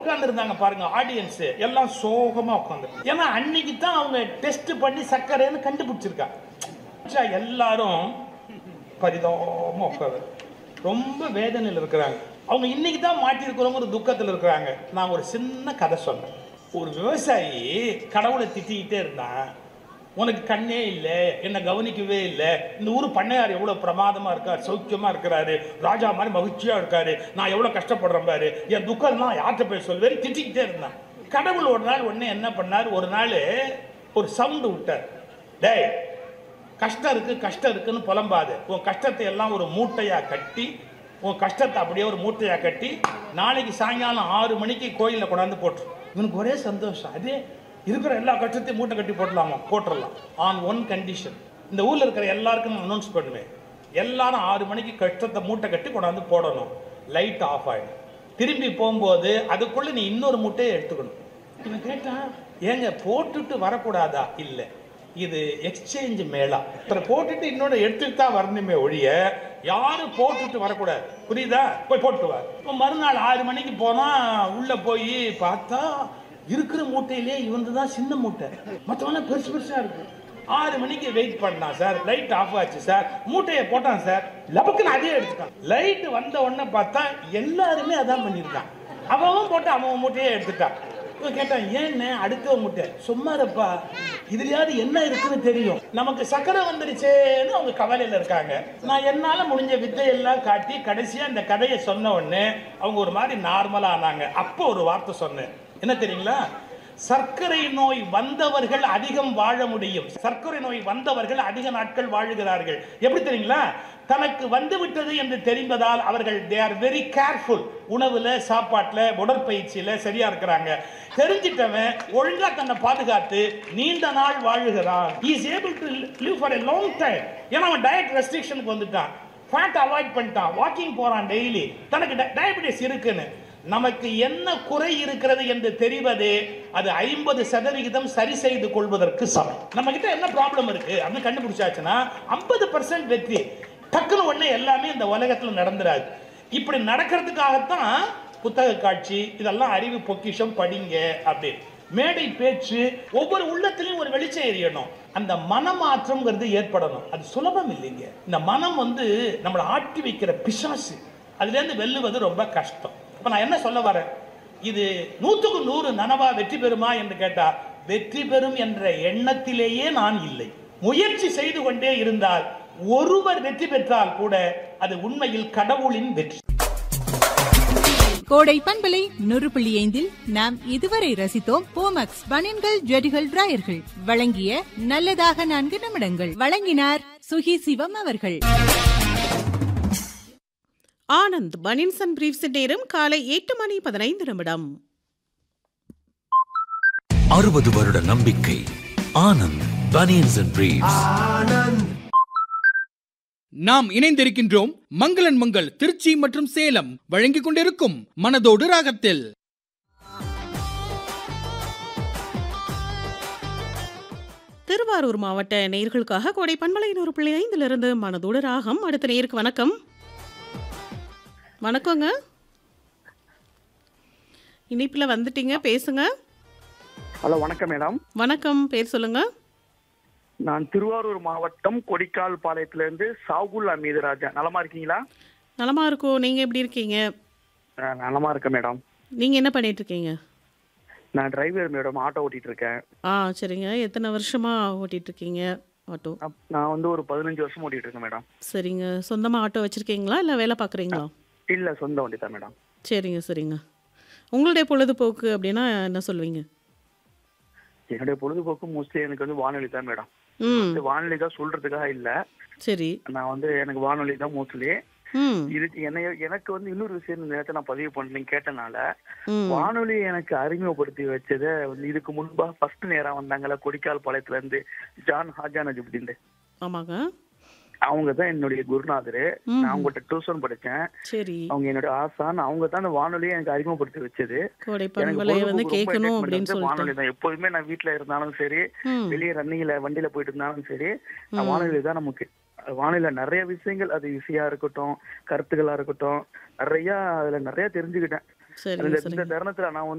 உட்கார்ந்துருந்தாங்க பாருங்க ஆடியன்ஸ் எல்லாம் சோகமா உட்காந்து ஏன்னா அன்னைக்கு தான் அவங்க டெஸ்ட் பண்ணி சர்க்கரைன்னு கண்டுபிடிச்சிருக்காங்க எல்லாரும் பரிதாபமா உட்காந்து ரொம்ப வேதனையில் இருக்கிறாங்க அவங்க இன்னைக்கு தான் மாட்டியிருக்கிறவங்க ஒரு துக்கத்தில் இருக்கிறாங்க நான் ஒரு சின்ன கதை சொன்னேன் ஒரு விவசாயி கடவுளை திட்டிக்கிட்டே இருந்தான் உனக்கு கண்ணே இல்லை என்னை கவனிக்கவே இல்லை இந்த ஊர் பண்ணையார் எவ்வளோ பிரமாதமாக இருக்கார் சௌக்கியமாக இருக்கிறாரு ராஜா மாதிரி மகிழ்ச்சியாக இருக்காரு நான் எவ்வளோ கஷ்டப்படுறேன் பாரு என் துக்கம்லாம் யார்கிட்ட போய் சொல்வேன் திட்டிக்கிட்டே இருந்தான் கடவுள் ஒரு நாள் ஒன்று என்ன பண்ணார் ஒரு நாள் ஒரு சவுண்டு விட்டார் டேய் கஷ்டம் இருக்கு கஷ்டம் இருக்குன்னு புலம்பாது உன் கஷ்டத்தை எல்லாம் ஒரு மூட்டையா கட்டி உன் கஷ்டத்தை அப்படியே ஒரு மூட்டையா கட்டி நாளைக்கு சாயங்காலம் ஆறு மணிக்கு கோயிலில் கொண்டாந்து போட்டுரு இவனுக்கு ஒரே சந்தோஷம் அதே இருக்கிற எல்லா கஷ்டத்தையும் மூட்டை கட்டி போட்டலாமா போட்டுடலாம் ஆன் ஒன் கண்டிஷன் இந்த ஊர்ல இருக்கிற எல்லாருக்கும் நான் அனௌன்ஸ் பண்ணுவேன் எல்லாரும் ஆறு மணிக்கு கஷ்டத்தை மூட்டை கட்டி கொண்டாந்து போடணும் லைட் ஆஃப் ஆயிடும் திரும்பி போகும்போது அதுக்குள்ள நீ இன்னொரு மூட்டையை எடுத்துக்கணும் இவன் கேட்டான் ஏங்க போட்டுட்டு வரக்கூடாதா இல்லை இது எக்ஸ்சேஞ்ச் மேளா ஒருத்தரை போட்டுட்டு இன்னொன்று எடுத்துட்டு தான் வரணுமே ஒழிய யாரும் போட்டுட்டு வரக்கூடாது புரியுதா போய் போட்டு வா இப்போ மறுநாள் ஆறு மணிக்கு போனா உள்ள போய் பார்த்தா இருக்கிற மூட்டையிலே இவந்து தான் சின்ன மூட்டை மற்றவன பெருசு பெருசா இருக்கு ஆறு மணிக்கு வெயிட் பண்ணான் சார் லைட் ஆஃப் ஆச்சு சார் மூட்டையை போட்டான் சார் லபக்குன்னு அதே எடுத்துட்டான் லைட் வந்த உடனே பார்த்தா எல்லாருமே அதான் பண்ணியிருக்கான் அவன் போட்டு அவன் மூட்டையே எடுத்துட்டான் இவன் கேட்டான் ஏன்னு அடுத்த முட்டை சும்மா இருப்பா இதுலயாவது என்ன இருக்குன்னு தெரியும் நமக்கு சக்கரை வந்துருச்சேன்னு அவங்க கவலையில இருக்காங்க நான் என்னால முடிஞ்ச வித்தையெல்லாம் காட்டி கடைசியா இந்த கதையை சொன்ன உடனே அவங்க ஒரு மாதிரி நார்மலா ஆனாங்க அப்போ ஒரு வார்த்தை சொன்னேன் என்ன தெரியுங்களா சர்க்கரை நோய் வந்தவர்கள் அதிகம் வாழ முடியும் சர்க்கரை நோய் வந்தவர்கள் அதிக நாட்கள் வாழுகிறார்கள் எப்படி தெரியுங்களா தனக்கு வந்து விட்டது என்று தெரிந்ததால் அவர்கள் தே ஆர் வெரி கேர்ஃபுல் உணவுல சாப்பாட்டுல உடற்பயிற்சியில சரியா இருக்கிறாங்க தெரிஞ்சிட்டவன் ஒழுங்கா தன்னை பாதுகாத்து நீண்ட நாள் வாழுகிறான் is able to live for a long time ஏன்னா அவன் டயட் ரெஸ்ட்ரிக்ஷனுக்கு வந்துட்டான் ஃபேட் அவாய்ட் பண்ணிட்டான் வாக்கிங் போறான் டெய்லி தனக்கு டயபிட்டிஸ் இருக்குன்னு நமக்கு என்ன குறை இருக்கிறது என்று தெரிவது அது ஐம்பது சதவிகிதம் சரி செய்து கொள்வதற்கு சமம் நம்ம கிட்ட என்ன ப்ராப்ளம் இருக்கு அப்படின்னு கண்டுபிடிச்சாச்சுன்னா ஐம்பது பர்சன்ட் வெற்றி டக்குன்னு உடனே எல்லாமே இந்த உலகத்தில் நடந்துராது இப்படி நடக்கிறதுக்காகத்தான் புத்தக காட்சி இதெல்லாம் அறிவு பொக்கிஷம் படிங்க அப்படி மேடை பேச்சு ஒவ்வொரு உள்ளத்திலையும் ஒரு வெளிச்சம் எரியணும் அந்த மனமாற்றம்ங்கிறது ஏற்படணும் அது சுலபம் இல்லைங்க இந்த மனம் வந்து நம்மளை ஆட்டி வைக்கிற பிசாசு அதுலேருந்து வெல்லுவது ரொம்ப கஷ்டம் இப்போ நான் என்ன சொல்ல வரேன் இது நூற்றுக்கு நூறு நனவா வெற்றி பெறுமா என்று கேட்டா வெற்றி பெறும் என்ற எண்ணத்திலேயே நான் இல்லை முயற்சி செய்து கொண்டே இருந்தால் ஒருவர் வெற்றி பெற்றால் கூட அது உண்மையில் கடவுளின் வெற்றி கோடை பண்பலை நூறு புள்ளி ஐந்தில் நாம் இதுவரை ரசித்தோம் போமக்ஸ் பனியன்கள் ஜெடிகள் டிராயர்கள் வழங்கிய நல்லதாக நான்கு நிமிடங்கள் வழங்கினார் சுகி சிவம் அவர்கள் ஆனந்த் பனின்சன் பிரீப்ஸ் நேரம் காலை எட்டு மணி பதினைந்து நிமிடம் அறுபது வருட நம்பிக்கை ஆனந்த் பனியன்ஸ் அண்ட் பிரீவ்ஸ் நாம் இணைந்திருக்கின்றோம் மங்களன் மங்கள் திருச்சி மற்றும் சேலம் வழங்கிக் கொண்டிருக்கும் மனதோடு ராகத்தில் திருவாரூர் மாவட்ட நேர்களுக்காக கோடை பண்பலை நூறு புள்ளி ஐந்திலிருந்து மனதோடு ராகம் அடுத்த நேருக்கு வணக்கம் வணக்கங்க இனிப்பில் வந்துட்டீங்க பேசுங்க ஹலோ வணக்கம் மேடம் வணக்கம் பேர் சொல்லுங்க நான் திருவாரூர் மாவட்டம் கொடிக்கால் பாளையத்திலிருந்து சாகுல் அமீது ராஜா நலமா இருக்கீங்களா நலமா இருக்கோம் நீங்க எப்படி இருக்கீங்க அஹ், நலமா இருக்கேன் மேடம் நீங்க என்ன பண்ணிட்டு இருக்கீங்க நான் டிரைவர் மேடம் ஆட்டோ ஓட்டிட்டு இருக்கேன் ஆ சரிங்க எத்தனை வருஷமா ஓட்டிட்டு இருக்கீங்க ஆட்டோ அப்- நான் வந்து ஒரு பதினஞ்சு வருஷம் ஓட்டிட்டு இருக்கேன் மேடம் சரிங்க சொந்தமா ஆட்டோ வச்சிருக்கீங்களா இல்ல வேலை பார்க்குறீங்களா இல்ல சொந்த வண்டி தான் மேடம் சரிங்க சரிங்க உங்களுடைய பொழுதுபோக்கு அப்படின்னா என்ன சொல்லுவீங்க என்னுடைய பொழுதுபோக்கு மோஸ்ட்லி எனக்கு வந்து வானொலி தான் மேடம் ம் இந்த வானொலி தான் சொல்றதுக்காக இல்ல சரி நான் வந்து எனக்கு வானொலி தான் மோஸ்ட்லி ம் இதுக்கு என்ன எனக்கு வந்து இன்னொரு விஷயம் இந்த நேரத்தை நான் பதிவு பண்ணி கேட்டனால ம் வானொலி எனக்கு அறிமுகப்படுத்தி வச்சத வந்து இதுக்கு முன்பா ஃபர்ஸ்ட் நேரம் வந்தாங்கல்ல கொடிக்கால் பாளையத்துல இருந்து ஜான் ஹாஜா நஜிபுதீன் ஆமாங்க அவங்க தான் என்னுடைய குருநாதர் ம். நான் அவங்ககிட்ட டியூஷன் படிச்சேன் சரி அவங்க என்னுடைய ஆசான் அவங்க தான் அந்த வானொலியை எனக்கு அறிமுகப்படுத்தி வச்சது கோடை எனக்கு பண்பலையை வந்து பொழுதுபோக்கு ரொம்ப கேட்கணும் entertainment அப்படின்னு வந்து வானொலி சொல்லிட்டு தான் எப்போதுமே நான் வீட்ல இருந்தாலும் சரி ம் வெளியே ரன்னிங்ல வண்டியில போயிட்டு இருந்தாலும் சரி நான் வானொலி தான் நமக்கு வானொலியில நிறைய விஷயங்கள் அது இசையா இருக்கட்டும் கருத்துக்களா இருக்கட்டும் நிறைய அதுல நிறைய தெரிஞ்சுக்கிட்டேன் சரிங்க இந்த சரிங்க இந்த தருணத்துல நான் வந்து